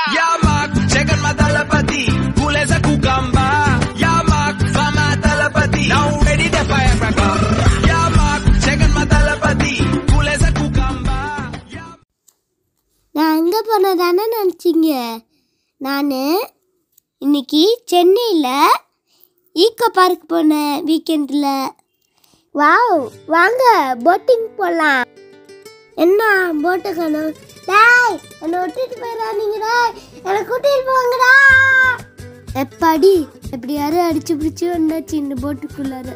Yamak, check my talapati. Cool as a cucumber. Yamak, fama talapati. Now ready the firecracker. Yamak, check my talapati. Cool as a cucumber. Yamak. நான் எங்கே போனதானே நினச்சிங்க நான் இன்னைக்கு சென்னையில் Eeco park போனேன் வீக்கெண்டில் wow வாங்க போட்டிங் போகலாம் என்ன போட்டு காணும் டேய் என்னை விட்டுட்டு போயிடாதீங்கடா என்னை கூட்டிட்டு போங்கடா எப்பாடி எப்படி யாரும் அடிச்சு பிடிச்சி வந்தாச்சு இந்த போட்டுக்குள்ளார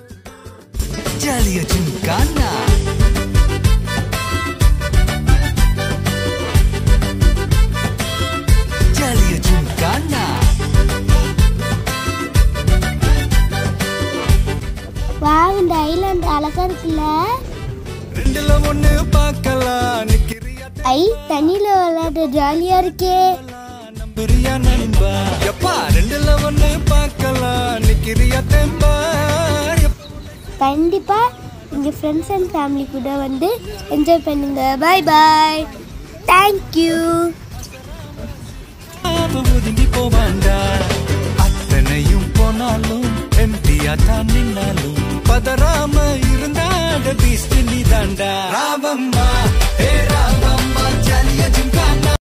Jolly Gincana. Jolly Gincana. Wow இந்த ஐலாண்ட் அழகா இருக்குல்ல ரெண்டுல ஒண்ணு பார்க்கலாம் நிக்கிறியா ஐ தண்ணியில் விளையாட ஜாலியாக இருக்கே நம்புறியா நண்பா எப்பா ரெண்டுல ஒண்ணு பார்க்கலாம் நிக்கிறியா தெம்பா கண்டிப்பாக உங்கள் ஃப்ரெண்ட்ஸ் அண்ட் ஃபேமிலி கூட வந்து என்ஜாய் பண்ணுங்க பாய் பாய் தேங்க்யூ பாவ ஒதுங்கி போவாண்டா அத்தனையும் போனாலும் எம்டியா தான் நின்னாலும் பதறாம இருந்தாட பீஸ்ட் நீ தாண்டா ராவம்மா ஏ ராவம்மா ஜலிய ஜிம்கானா